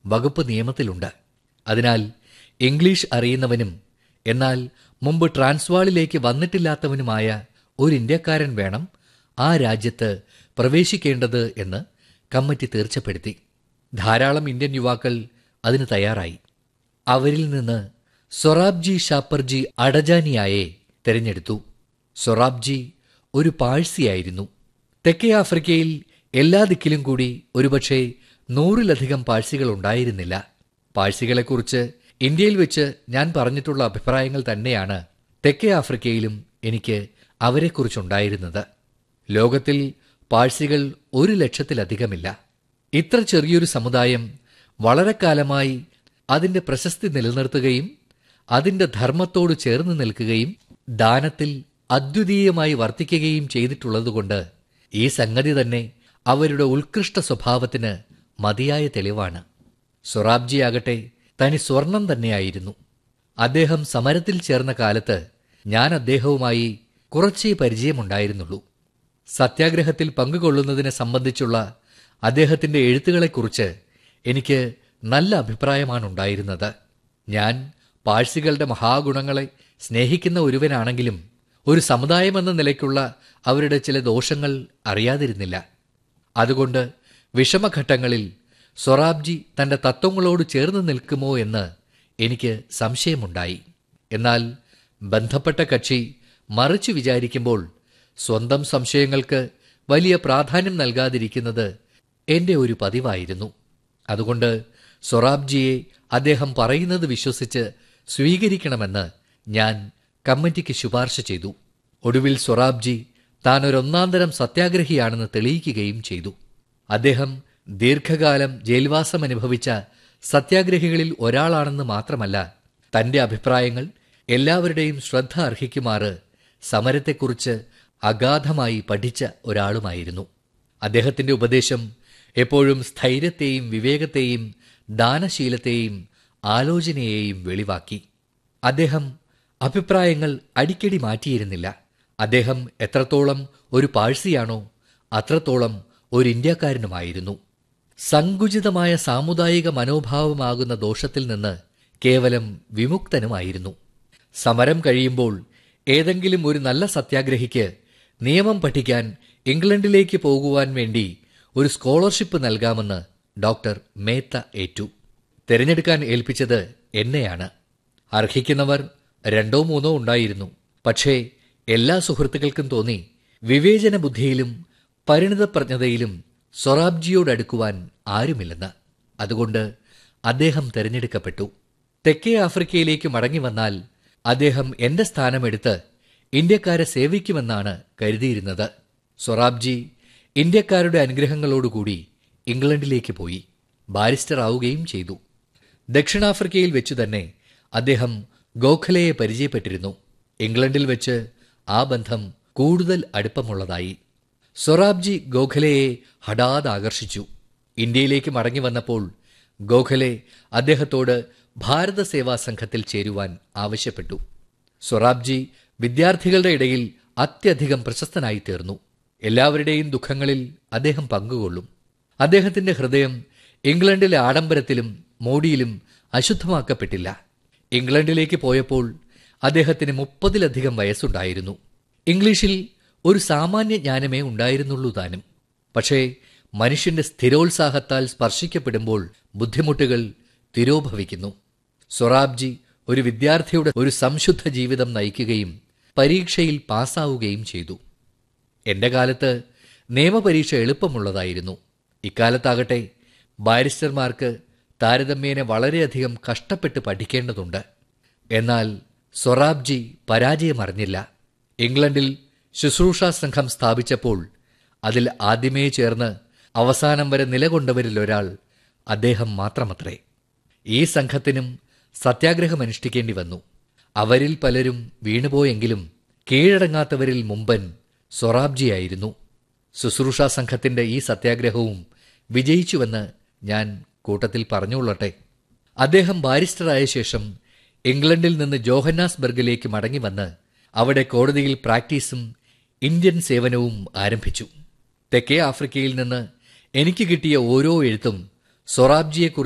വകുപ്പ് നിയമത്തിലുണ്ട് അതിനാൽ ഇംഗ്ലീഷ് അറിയുന്നവനും എന്നാൽ മുമ്പ് ട്രാൻസ്വാളിലേക്ക് വന്നിട്ടില്ലാത്തവനുമായ ഒരു ഇന്ത്യക്കാരൻ വേണം ആ രാജ്യത്ത് പ്രവേശിക്കേണ്ടത് എന്ന് കമ്മിറ്റി തീർച്ചപ്പെടുത്തി ധാരാളം ഇന്ത്യൻ യുവാക്കൾ അതിന് തയ്യാറായി അവരിൽ നിന്ന് സൊറാബ്ജി ഷാപ്പർജി അഡജാനിയായെ തിരഞ്ഞെടുത്തു സൊറാബ്ജി ഒരു പാഴ്സിയായിരുന്നു തെക്കേ ആഫ്രിക്കയിൽ എല്ലാ ദിക്കിലും കൂടി ഒരുപക്ഷെ നൂറിലധികം പാഴ്സികൾ ഉണ്ടായിരുന്നില്ല പാഴ്സികളെക്കുറിച്ച് ഇന്ത്യയിൽ വെച്ച് ഞാൻ പറഞ്ഞിട്ടുള്ള അഭിപ്രായങ്ങൾ തന്നെയാണ് തെക്കേ ആഫ്രിക്കയിലും എനിക്ക് അവരെക്കുറിച്ചുണ്ടായിരുന്നത് ലോകത്തിൽ പാഴ്സികൾ ഒരു ലക്ഷത്തിലധികമില്ല ഇത്ര ചെറിയൊരു സമുദായം വളരെ കാലമായി അതിന്റെ പ്രശസ്തി നിലനിർത്തുകയും അതിന്റെ ധർമ്മത്തോട് ചേർന്ന് നിൽക്കുകയും ദാനത്തിൽ അദ്വിതീയമായി വർത്തിക്കുകയും ചെയ്തിട്ടുള്ളതുകൊണ്ട് ഈ സംഗതി തന്നെ അവരുടെ ഉത്കൃഷ്ട സ്വഭാവത്തിന് മതിയായ തെളിവാണ് സൊറാബ്ജിയാകട്ടെ തനി സ്വർണം തന്നെയായിരുന്നു അദ്ദേഹം സമരത്തിൽ ചേർന്ന കാലത്ത് ഞാൻ അദ്ദേഹവുമായി കുറച്ചേ പരിചയമുണ്ടായിരുന്നുള്ളൂ സത്യാഗ്രഹത്തിൽ പങ്കുകൊള്ളുന്നതിനെ സംബന്ധിച്ചുള്ള അദ്ദേഹത്തിന്റെ എഴുത്തുകളെക്കുറിച്ച് എനിക്ക് നല്ല അഭിപ്രായമാണുണ്ടായിരുന്നത് ഞാൻ പാഴ്സികളുടെ മഹാഗുണങ്ങളെ സ്നേഹിക്കുന്ന ഒരുവനാണെങ്കിലും ഒരു സമുദായമെന്ന നിലയ്ക്കുള്ള അവരുടെ ചില ദോഷങ്ങൾ അറിയാതിരുന്നില്ല അതുകൊണ്ട് വിഷമഘട്ടങ്ങളിൽ സൊറാബ്ജി തന്റെ തത്വങ്ങളോട് ചേർന്ന് നിൽക്കുമോ എന്ന് എനിക്ക് സംശയമുണ്ടായി എന്നാൽ ബന്ധപ്പെട്ട കക്ഷി മറിച്ചു വിചാരിക്കുമ്പോൾ സ്വന്തം സംശയങ്ങൾക്ക് വലിയ പ്രാധാന്യം നൽകാതിരിക്കുന്നത് എന്റെ ഒരു പതിവായിരുന്നു അതുകൊണ്ട് സൊറാബ്ജിയെ അദ്ദേഹം പറയുന്നത് വിശ്വസിച്ച് സ്വീകരിക്കണമെന്ന് ഞാൻ കമ്മിറ്റിക്ക് ശുപാർശ ചെയ്തു ഒടുവിൽ സൊറാബ്ജി താൻ ഒരൊന്നാന്തരം സത്യാഗ്രഹിയാണെന്ന് തെളിയിക്കുകയും ചെയ്തു അദ്ദേഹം ദീർഘകാലം ജയിൽവാസം അനുഭവിച്ച സത്യാഗ്രഹികളിൽ ഒരാളാണെന്ന് മാത്രമല്ല തന്റെ അഭിപ്രായങ്ങൾ എല്ലാവരുടെയും ശ്രദ്ധ അർഹിക്കുമാറ് സമരത്തെക്കുറിച്ച് അഗാധമായി പഠിച്ച ഒരാളുമായിരുന്നു അദ്ദേഹത്തിന്റെ ഉപദേശം എപ്പോഴും സ്ഥൈര്യത്തെയും വിവേകത്തെയും ദാനശീലത്തെയും ആലോചനയെയും വെളിവാക്കി അദ്ദേഹം അഭിപ്രായങ്ങൾ അടിക്കടി മാറ്റിയിരുന്നില്ല അദ്ദേഹം എത്രത്തോളം ഒരു പാഴ്സിയാണോ അത്രത്തോളം ഒരു ഇന്ത്യക്കാരനുമായിരുന്നു സങ്കുചിതമായ സാമുദായിക മനോഭാവമാകുന്ന ദോഷത്തിൽ നിന്ന് കേവലം വിമുക്തനുമായിരുന്നു സമരം കഴിയുമ്പോൾ ഏതെങ്കിലും ഒരു നല്ല സത്യാഗ്രഹിക്ക് നിയമം പഠിക്കാൻ ഇംഗ്ലണ്ടിലേക്ക് പോകുവാൻ വേണ്ടി ഒരു സ്കോളർഷിപ്പ് നൽകാമെന്ന് ഡോക്ടർ മേത്ത ഏറ്റു തിരഞ്ഞെടുക്കാൻ ഏൽപ്പിച്ചത് എന്നെയാണ് അർഹിക്കുന്നവർ രണ്ടോ മൂന്നോ ഉണ്ടായിരുന്നു പക്ഷേ എല്ലാ സുഹൃത്തുക്കൾക്കും തോന്നി വിവേചന ബുദ്ധിയിലും പരിണിതപ്രജ്ഞതയിലും സൊറാബ്ജിയോടടുക്കുവാൻ ആരുമില്ലെന്ന് അതുകൊണ്ട് അദ്ദേഹം തിരഞ്ഞെടുക്കപ്പെട്ടു തെക്കേ ആഫ്രിക്കയിലേക്ക് മടങ്ങി വന്നാൽ അദ്ദേഹം എന്റെ സ്ഥാനമെടുത്ത് ഇന്ത്യക്കാരെ സേവിക്കുമെന്നാണ് കരുതിയിരുന്നത് സൊറാബ്ജി ഇന്ത്യക്കാരുടെ അനുഗ്രഹങ്ങളോടുകൂടി ഇംഗ്ലണ്ടിലേക്ക് പോയി ബാരിസ്റ്റർ ആവുകയും ചെയ്തു ദക്ഷിണാഫ്രിക്കയിൽ വെച്ചു തന്നെ അദ്ദേഹം ഗോഖലയെ പരിചയപ്പെട്ടിരുന്നു ഇംഗ്ലണ്ടിൽ വെച്ച് ആ ബന്ധം കൂടുതൽ അടുപ്പമുള്ളതായി സൊറാബ്ജി ഗോഖലയെ ഹഠാത് ആകർഷിച്ചു ഇന്ത്യയിലേക്ക് മടങ്ങി വന്നപ്പോൾ ഗോഖലെ അദ്ദേഹത്തോട് ഭാരത സേവാ സംഘത്തിൽ ചേരുവാൻ ആവശ്യപ്പെട്ടു സൊറാബ്ജി വിദ്യാർത്ഥികളുടെ ഇടയിൽ അത്യധികം പ്രശസ്തനായി തീർന്നു എല്ലാവരുടെയും ദുഃഖങ്ങളിൽ അദ്ദേഹം പങ്കുകൊള്ളും അദ്ദേഹത്തിന്റെ ഹൃദയം ഇംഗ്ലണ്ടിലെ ആഡംബരത്തിലും മോടിയിലും അശുദ്ധമാക്കപ്പെട്ടില്ല ഇംഗ്ലണ്ടിലേക്ക് പോയപ്പോൾ അദ്ദേഹത്തിന് മുപ്പതിലധികം വയസ്സുണ്ടായിരുന്നു ഇംഗ്ലീഷിൽ ഒരു സാമാന്യ ജ്ഞാനമേ ഉണ്ടായിരുന്നുള്ളൂ താനും പക്ഷേ മനുഷ്യന്റെ സ്ഥിരോത്സാഹത്താൽ സ്പർശിക്കപ്പെടുമ്പോൾ ബുദ്ധിമുട്ടുകൾ തിരോഭവിക്കുന്നു സൊറാബ്ജി ഒരു വിദ്യാർത്ഥിയുടെ ഒരു സംശുദ്ധ ജീവിതം നയിക്കുകയും പരീക്ഷയിൽ പാസ്സാവുകയും ചെയ്തു എന്റെ കാലത്ത് നിയമപരീക്ഷ എളുപ്പമുള്ളതായിരുന്നു ഇക്കാലത്താകട്ടെ ബാരിസ്റ്റർമാർക്ക് താരതമ്യേന വളരെയധികം കഷ്ടപ്പെട്ട് പഠിക്കേണ്ടതുണ്ട് എന്നാൽ സൊറാബ്ജി പരാജയമറിഞ്ഞില്ല ഇംഗ്ലണ്ടിൽ ശുശ്രൂഷാ സംഘം സ്ഥാപിച്ചപ്പോൾ അതിൽ ആദ്യമേ ചേർന്ന് അവസാനം വരെ നിലകൊണ്ടവരിൽ ഒരാൾ അദ്ദേഹം മാത്രമത്രേ ഈ സംഘത്തിനും സത്യാഗ്രഹം അനുഷ്ഠിക്കേണ്ടി വന്നു അവരിൽ പലരും വീണുപോയെങ്കിലും കീഴടങ്ങാത്തവരിൽ മുമ്പൻ സൊറാബ്ജിയായിരുന്നു ശുശ്രൂഷാ സംഘത്തിന്റെ ഈ സത്യാഗ്രഹവും വിജയിച്ചുവെന്ന് ഞാൻ കൂട്ടത്തിൽ പറഞ്ഞുകൊള്ളട്ടെ അദ്ദേഹം ബാരിസ്റ്ററായ ശേഷം ഇംഗ്ലണ്ടിൽ നിന്ന് ജോഹന്നാസ്ബർഗിലേക്ക് മടങ്ങി വന്ന് അവിടെ കോടതിയിൽ പ്രാക്ടീസും ഇന്ത്യൻ സേവനവും ആരംഭിച്ചു തെക്കേ ആഫ്രിക്കയിൽ നിന്ന് എനിക്ക് കിട്ടിയ ഓരോ എഴുത്തും സൊറാബ്ജിയെക്കുറിച്ച്